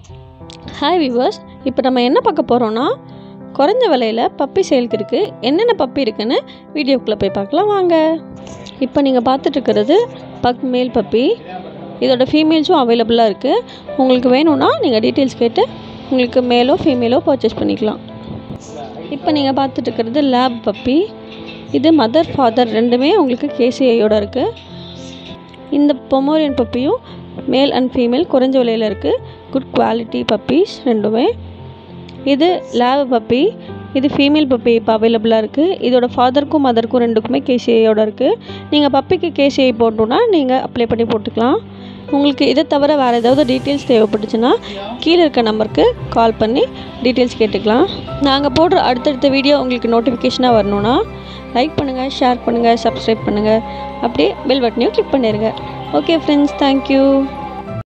hi viewers இப்போ நம்ம என்ன பார்க்க போகிறோன்னா குறைஞ்ச விலையில் பப்பி சேலுக்கு இருக்குது என்னென்ன பப்பி இருக்குன்னு வீடியோக்குள்ளே போய் பார்க்கலாம் வாங்க இப்போ நீங்கள் பார்த்துட்டு இருக்கிறது பக் மேல் பப்பி இதோட ஃபீமேல்ஸும் அவைலபிளாக இருக்குது உங்களுக்கு வேணும்னா நீங்கள் டீட்டெயில்ஸ் கேட்டு உங்களுக்கு மேலோ ஃபீமேலோ பர்ச்சேஸ் பண்ணிக்கலாம் இப்போ நீங்கள் பார்த்துட்டு இருக்கிறது லேப் பப்பி இது மதர் ஃபாதர் ரெண்டுமே உங்களுக்கு கேசிஐயோட இருக்குது இந்த பொமோரியன் பப்பியும் மேல் அண்ட் ஃபீமேல் குறைஞ்ச விலையில் இருக்குது குட் குவாலிட்டி பப்பீஸ் ரெண்டுமே இது லேப் பப்பி இது ஃபீமேல் பப்பி இப்போ அவைலபிளாக இருக்குது இதோட ஃபாதருக்கும் மதருக்கும் ரெண்டுக்குமே கேசிஐயோட இருக்குது நீங்கள் பப்பிக்கு கேசிஐ போட்டோன்னா நீங்கள் அப்ளை பண்ணி போட்டுக்கலாம் உங்களுக்கு இதை தவிர வேறு ஏதாவது டீட்டெயில்ஸ் தேவைப்பட்டுச்சுன்னா கீழே இருக்க நம்பருக்கு கால் பண்ணி டீட்டெயில்ஸ் கேட்டுக்கலாம் நாங்கள் போடுற அடுத்தடுத்த வீடியோ உங்களுக்கு நோட்டிஃபிகேஷனாக வரணும்னா லைக் பண்ணுங்கள் ஷேர் பண்ணுங்கள் சப்ஸ்கிரைப் பண்ணுங்கள் அப்படியே பெல் பட்டனையும் கிளிக் பண்ணிடுங்க ஓகே ஃப்ரெண்ட்ஸ் தேங்க்யூ